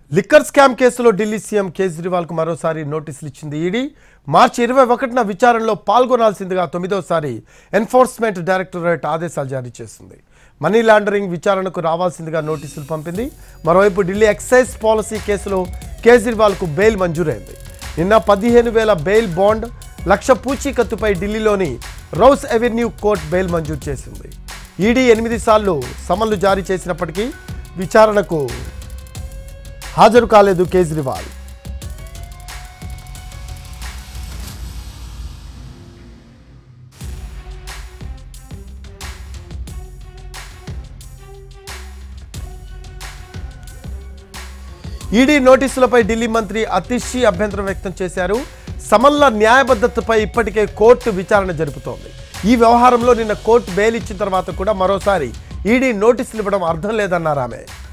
liquor scam కేసులో Delhi CM కేజ్రీవాల్కు మరోసారి నోటీసులు ఇచ్చింది ఈడీ మార్చి ఇరవై ఒకటిన విచారణలో పాల్గొనాల్సిందిగా తొమ్మిదోసారి ఎన్ఫోర్స్మెంట్ డైరెక్టరేట్ ఆదేశాలు జారీ చేసింది మనీ లాండరింగ్ విచారణకు రావాల్సిందిగా నోటీసులు పంపింది మరోవైపు ఢిల్లీ ఎక్సైజ్ పాలసీ కేసులో కేజ్రీవాల్కు బెయిల్ మంజూరైంది నిన్న పదిహేను వేల బెయిల్ బాండ్ లక్ష పూచీకత్తుపై ఢిల్లీలోని రౌస్ అవెన్యూ కోర్టు బెయిల్ మంజూరు చేసింది ఈడీ ఎనిమిది సార్లు సమన్లు జారీ చేసినప్పటికీ విచారణకు హాజరు కాలేదు కేజ్రీవాల్ ఈడీ నోటీసులపై ఢిల్లీ మంత్రి అతిషి అభ్యంతరం వ్యక్తం చేశారు సమన్ల న్యాయబద్ధతపై ఇప్పటికే కోర్టు విచారణ జరుపుతోంది ఈ వ్యవహారంలో నిన్న కోర్టు బెయిల్ ఇచ్చిన తర్వాత కూడా మరోసారి ఈడీ నోటీసులు ఇవ్వడం అర్థం లేదన్నారు ఆమె